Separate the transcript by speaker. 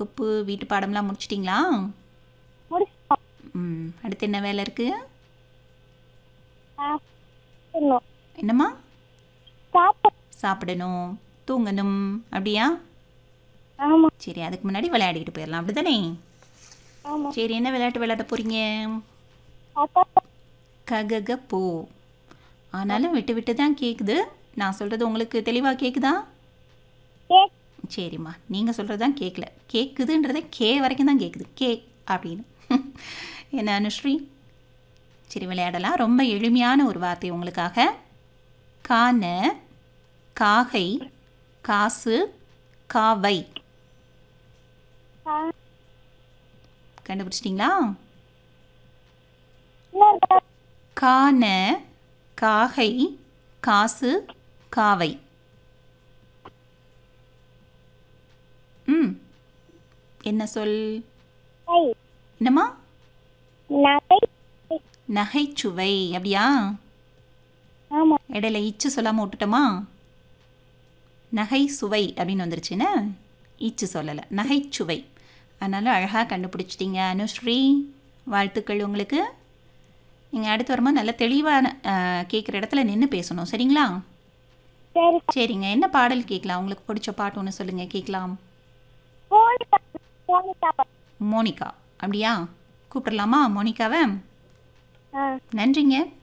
Speaker 1: வகுப்பு வீட்டு பாடம்லாம் முடிச்சிட்டிங்களா
Speaker 2: முடிச்சிட்டோம்
Speaker 1: ம் அடுத்து என்ன வேலை இருக்குது
Speaker 2: சாப்பிடணும்
Speaker 1: என்னம்மா
Speaker 2: சாப்பிட
Speaker 1: சாப்பிடணும் தூங்கணும் அப்படியா
Speaker 2: ஆமா
Speaker 1: சரி அதுக்கு முன்னாடி விளையாடிட்டு போயிடலாம் அப்படி தானே
Speaker 2: ஆமா
Speaker 1: சரி என்ன விளையாட்டு விளையாட போகிறீங்க
Speaker 2: அப்பா
Speaker 1: ககக போ ஆனாலும் விட்டு விட்டு தான் கேட்குது நான் சொல்கிறது உங்களுக்கு தெளிவாக கேட்குதா
Speaker 2: கேக்
Speaker 1: சரிம்மா நீங்கள் சொல்கிறது தான் கேட்கல கேட்குதுன்றதே கே வரைக்கும் தான் கேட்குது கே அப்படின்னு என்ன அனுஸ்ரீ சரி விளையாடலாம் ரொம்ப எளிமையான ஒரு வார்த்தை உங்களுக்காக கான காகை காசு காவை
Speaker 2: கா-
Speaker 1: கண்டுபிடிச்சிட்டிங்களா
Speaker 2: இன்னொரு தடவை
Speaker 1: கான காகை காசு காவை ம் என்ன சொல்
Speaker 2: கை
Speaker 1: என்னம்மா
Speaker 2: நகை
Speaker 1: நகைச்சுவை அப்படியா
Speaker 2: ஆமா
Speaker 1: இடையில இச்சு சொல்லாமல் விட்டுட்டோமா நகை சுவை அப்படின்னு வந்துருச்சுன்னு ஈச்சு சொல்லலை நகைச்சுவை அதனால் அழகாக கண்டுபிடிச்சிட்டிங்க அனுஸ்ரீ வாழ்த்துக்கள் உங்களுக்கு நீங்கள் அடுத்து வரும்போது நல்ல தெளிவான கேட்குற இடத்துல நின்று பேசணும் சரிங்களா
Speaker 2: சரி
Speaker 1: சரிங்க என்ன பாடல் கேட்கலாம் உங்களுக்கு பிடிச்ச பாட்டு ஒன்று சொல்லுங்கள் கேட்கலாம்
Speaker 2: போனிக்கா போனிக்கா
Speaker 1: மோனிகா அப்படியா கூப்பிடலாமா மோனிகாவை
Speaker 2: ஆ
Speaker 1: நன்றிங்க